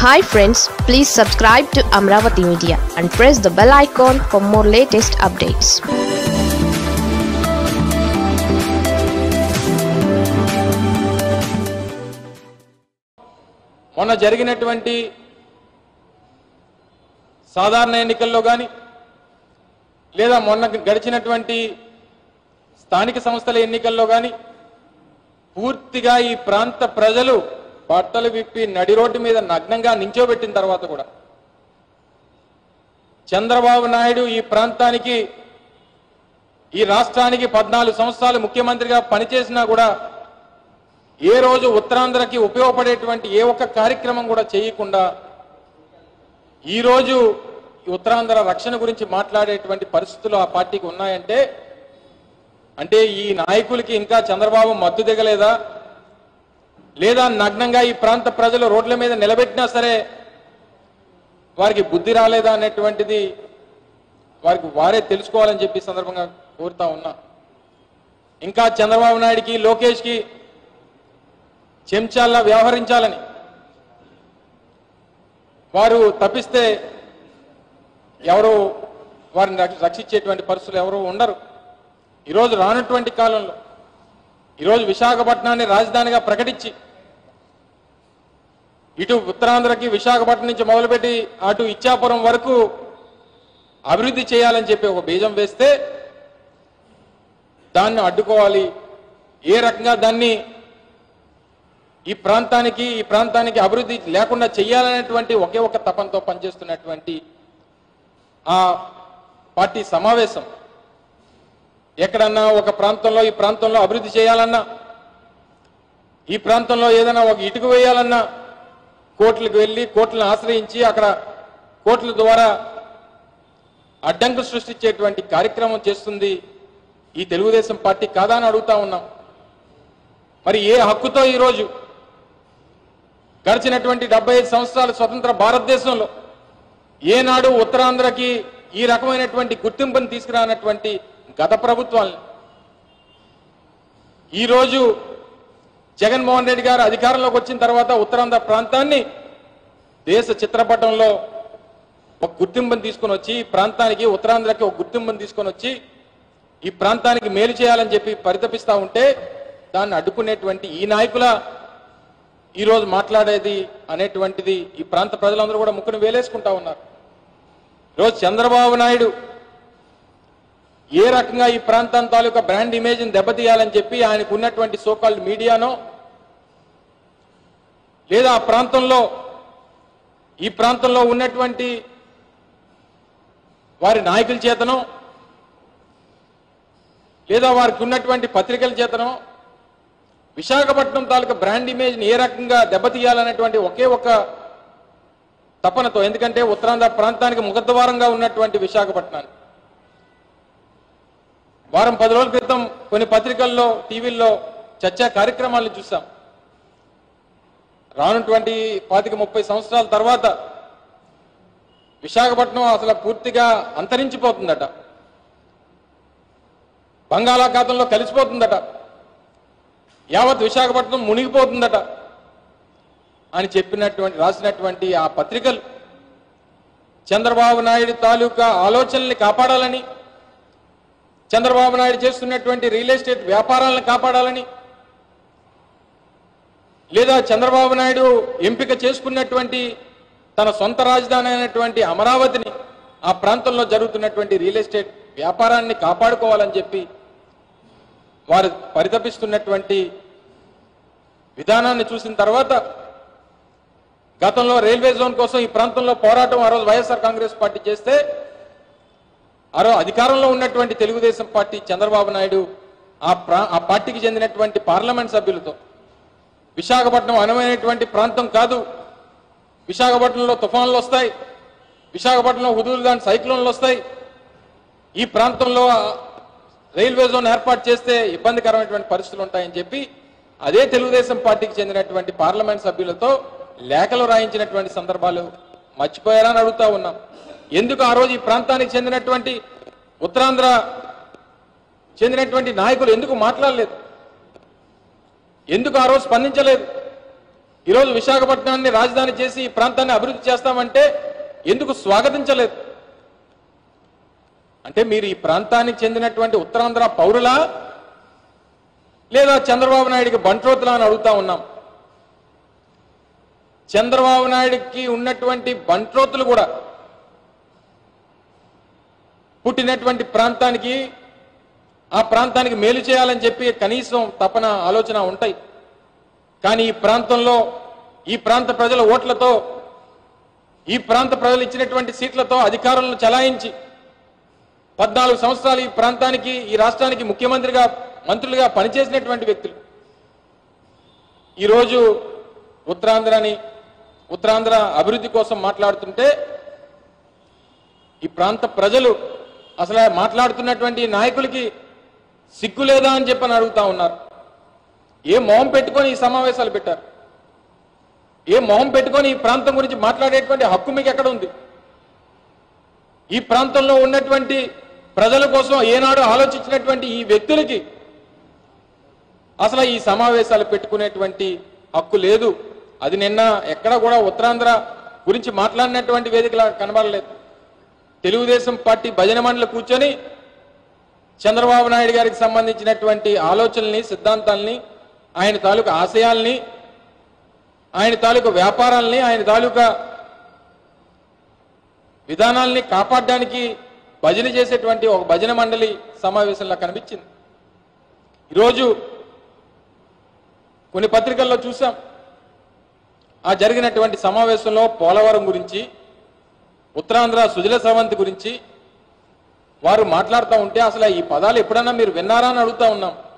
hi friends please subscribe to Amaravati media and press the bell icon for more latest updates మొన్న జరిగినటువంటి సాధారణ ఎన్నికల్లో కానీ లేదా మొన్న గడిచినటువంటి స్థానిక సంస్థల ఎన్నికల్లో కానీ పూర్తిగా ఈ ప్రాంత ప్రజలు బట్టలు విప్పి నడి రోడ్డు మీద నగ్నంగా నించోబెట్టిన తర్వాత కూడా చంద్రబాబు నాయుడు ఈ ప్రాంతానికి ఈ రాష్ట్రానికి పద్నాలుగు సంవత్సరాలు ముఖ్యమంత్రిగా పనిచేసినా కూడా ఏ రోజు ఉత్తరాంధ్రకి ఉపయోగపడేటువంటి ఏ ఒక్క కార్యక్రమం కూడా చేయకుండా ఈరోజు ఈ ఉత్తరాంధ్ర రక్షణ గురించి మాట్లాడేటువంటి పరిస్థితులు ఆ పార్టీకి ఉన్నాయంటే అంటే ఈ నాయకులకి ఇంకా చంద్రబాబు మద్దు దిగలేదా లేదా నగ్నంగా ఈ ప్రాంత ప్రజలు రోడ్ల మీద నిలబెట్టినా సరే వారికి బుద్ధి రాలేదా అనేటువంటిది వారికి వారే తెలుసుకోవాలని చెప్పి ఈ సందర్భంగా కోరుతా ఉన్నా ఇంకా చంద్రబాబు నాయుడికి లోకేష్కి చెంచాల్లా వ్యవహరించాలని వారు తప్పిస్తే ఎవరు వారిని రక్ష- రక్షించేటువంటి పరిస్థితులు ఎవరు ఉండరు ఈరోజు రానటువంటి కాలంలో ఈరోజు విశాఖపట్నాన్ని రాజధానిగా ప్రకటించి ఇటు ఉత్తరాంధ్రకి విశాఖపట్నం నుంచి మొదలుపెట్టి అటు ఇచ్చాపురం వరకు అభివృద్ధి చేయాలని చెప్పి ఒక బీజం వేస్తే దాన్ని అడ్డుకోవాలి ఏ రకంగా దాన్ని ఈ ప్రాంతానికి ఈ ప్రాంతానికి అభివృద్ధి లేకుండా చేయాలనేటువంటి ఒకే ఒక తపంతో పనిచేస్తున్నటువంటి ఆ పార్టీ సమావేశం ఎక్కడన్నా ఒక ప్రాంతంలో ఈ ప్రాంతంలో అభివృద్ధి చేయాలన్నా ఈ ప్రాంతంలో ఏదైనా ఒక ఇటుక వేయాలన్నా కోర్టులకు వెళ్ళి కోర్టులను ఆశ్రయించి అక్కడ కోర్టుల ద్వారా అడ్డంకులు సృష్టించేటువంటి కార్యక్రమం చేస్తుంది ఈ తెలుగుదేశం పార్టీ కాదా అని అడుగుతా ఉన్నాం మరి ఏ హక్కుతో ఈరోజు గడిచినటువంటి డెబ్బై ఐదు సంవత్సరాల స్వతంత్ర భారతదేశంలో ఏనాడు ఉత్తరాంధ్రకి ఈ రకమైనటువంటి గుర్తింపుని తీసుకురానటువంటి గత ప్రభుత్వాలను ఈరోజు జగన్మోహన్ రెడ్డి గారు అధికారంలోకి వచ్చిన తర్వాత ఉత్తరాంధ్ర ప్రాంతాన్ని దేశ చిత్రపటంలో ఒక గుర్తింపుని తీసుకొని వచ్చి ఈ ప్రాంతానికి ఉత్తరాంధ్రకి ఒక గుర్తింపుని తీసుకొని వచ్చి ఈ ప్రాంతానికి మేలు చేయాలని చెప్పి పరితపిస్తా ఉంటే దాన్ని అడ్డుకునేటువంటి ఈ నాయకుల ఈరోజు మాట్లాడేది అనేటువంటిది ఈ ప్రాంత ప్రజలందరూ కూడా ముక్కును వేలేసుకుంటా ఉన్నారు ఈరోజు చంద్రబాబు నాయుడు ఏ రకంగా ఈ ప్రాంతం తాలూకా బ్రాండ్ ఇమేజ్ని దెబ్బతీయాలని చెప్పి ఆయనకు ఉన్నటువంటి సోకాల్డ్ మీడియానో లేదా ఆ ప్రాంతంలో ఈ ప్రాంతంలో ఉన్నటువంటి వారి నాయకుల చేతనో లేదా వారికి ఉన్నటువంటి పత్రికల చేతనో విశాఖపట్నం తాలూకా బ్రాండ్ ఇమేజ్ని ఏ రకంగా దెబ్బతీయాలనేటువంటి ఒకే ఒక తపనతో ఎందుకంటే ఉత్తరాంధ్ర ప్రాంతానికి ముఖద్వారంగా ఉన్నటువంటి విశాఖపట్నాన్ని వారం పది రోజుల క్రితం కొన్ని పత్రికల్లో టీవీల్లో చర్చా కార్యక్రమాలను చూసాం రానున్నటువంటి పాతిక ముప్పై సంవత్సరాల తర్వాత విశాఖపట్నం అసలు పూర్తిగా అంతరించిపోతుందట బంగాళాఖాతంలో కలిసిపోతుందట యావత్ విశాఖపట్నం మునిగిపోతుందట అని చెప్పినటువంటి రాసినటువంటి ఆ పత్రికలు చంద్రబాబు నాయుడు తాలూకా ఆలోచనల్ని కాపాడాలని చంద్రబాబు నాయుడు చేస్తున్నటువంటి రియల్ ఎస్టేట్ వ్యాపారాలను కాపాడాలని లేదా చంద్రబాబు నాయుడు ఎంపిక చేసుకున్నటువంటి తన సొంత రాజధాని అయినటువంటి అమరావతిని ఆ ప్రాంతంలో జరుగుతున్నటువంటి రియల్ ఎస్టేట్ వ్యాపారాన్ని కాపాడుకోవాలని చెప్పి వారు పరితపిస్తున్నటువంటి విధానాన్ని చూసిన తర్వాత గతంలో రైల్వే జోన్ కోసం ఈ ప్రాంతంలో పోరాటం ఆ రోజు వైఎస్ఆర్ కాంగ్రెస్ పార్టీ చేస్తే ఆ రోజు అధికారంలో ఉన్నటువంటి తెలుగుదేశం పార్టీ చంద్రబాబు నాయుడు ఆ ప్రా ఆ పార్టీకి చెందినటువంటి పార్లమెంట్ సభ్యులతో విశాఖపట్నం అనువైనటువంటి ప్రాంతం కాదు విశాఖపట్నంలో తుఫాన్లు వస్తాయి విశాఖపట్నంలో హుదూలు దాని సైక్లోన్లు వస్తాయి ఈ ప్రాంతంలో రైల్వే జోన్ ఏర్పాటు చేస్తే ఇబ్బందికరమైనటువంటి పరిస్థితులు ఉంటాయని చెప్పి అదే తెలుగుదేశం పార్టీకి చెందినటువంటి పార్లమెంట్ సభ్యులతో లేఖలు రాయించినటువంటి సందర్భాలు మర్చిపోయారా అని అడుగుతా ఉన్నాం ఎందుకు ఆ రోజు ఈ ప్రాంతానికి చెందినటువంటి ఉత్తరాంధ్ర చెందినటువంటి నాయకులు ఎందుకు మాట్లాడలేదు ఎందుకు ఆ రోజు స్పందించలేదు ఈరోజు విశాఖపట్నాన్ని రాజధాని చేసి ఈ ప్రాంతాన్ని అభివృద్ధి చేస్తామంటే ఎందుకు స్వాగతించలేదు అంటే మీరు ఈ ప్రాంతానికి చెందినటువంటి ఉత్తరాంధ్ర పౌరులా లేదా చంద్రబాబు నాయుడికి బంట్రోతులా అని అడుగుతా ఉన్నాం చంద్రబాబు నాయుడికి ఉన్నటువంటి బంట్రోతులు కూడా పుట్టినటువంటి ప్రాంతానికి ఆ ప్రాంతానికి మేలు చేయాలని చెప్పి కనీసం తపన ఆలోచన ఉంటాయి కానీ ఈ ప్రాంతంలో ఈ ప్రాంత ప్రజల ఓట్లతో ఈ ప్రాంత ప్రజలు ఇచ్చినటువంటి సీట్లతో అధికారులను చలాయించి పద్నాలుగు సంవత్సరాలు ఈ ప్రాంతానికి ఈ రాష్ట్రానికి ముఖ్యమంత్రిగా మంత్రులుగా పనిచేసినటువంటి వ్యక్తులు ఈరోజు ఉత్తరాంధ్రని ఉత్తరాంధ్ర అభివృద్ధి కోసం మాట్లాడుతుంటే ఈ ప్రాంత ప్రజలు అసలు ఆ మాట్లాడుతున్నటువంటి నాయకులకి సిగ్గు లేదా అని చెప్పని అడుగుతా ఉన్నారు ఏ మొహం పెట్టుకొని ఈ సమావేశాలు పెట్టారు ఏ మొహం పెట్టుకొని ఈ ప్రాంతం గురించి మాట్లాడేటువంటి హక్కు మీకు ఎక్కడ ఉంది ఈ ప్రాంతంలో ఉన్నటువంటి ప్రజల కోసం ఏనాడు ఆలోచించినటువంటి ఈ వ్యక్తులకి అసలు ఈ సమావేశాలు పెట్టుకునేటువంటి హక్కు లేదు అది నిన్న ఎక్కడ కూడా ఉత్తరాంధ్ర గురించి మాట్లాడినటువంటి వేదికలా కనబడలేదు తెలుగుదేశం పార్టీ భజన మండలి కూర్చొని చంద్రబాబు నాయుడు గారికి సంబంధించినటువంటి ఆలోచనల్ని సిద్ధాంతాల్ని ఆయన తాలూకా ఆశయాల్ని ఆయన తాలూకా వ్యాపారాల్ని ఆయన తాలూకా విధానాల్ని కాపాడడానికి భజన చేసేటువంటి ఒక భజన మండలి సమావేశంలో కనిపించింది ఈరోజు కొన్ని పత్రికల్లో చూసాం ఆ జరిగినటువంటి సమావేశంలో పోలవరం గురించి ఉత్తరాంధ్ర సుజల స్రవంతి గురించి వారు మాట్లాడుతూ ఉంటే అసలు ఈ పదాలు ఎప్పుడన్నా మీరు విన్నారా అని అడుగుతా ఉన్నాం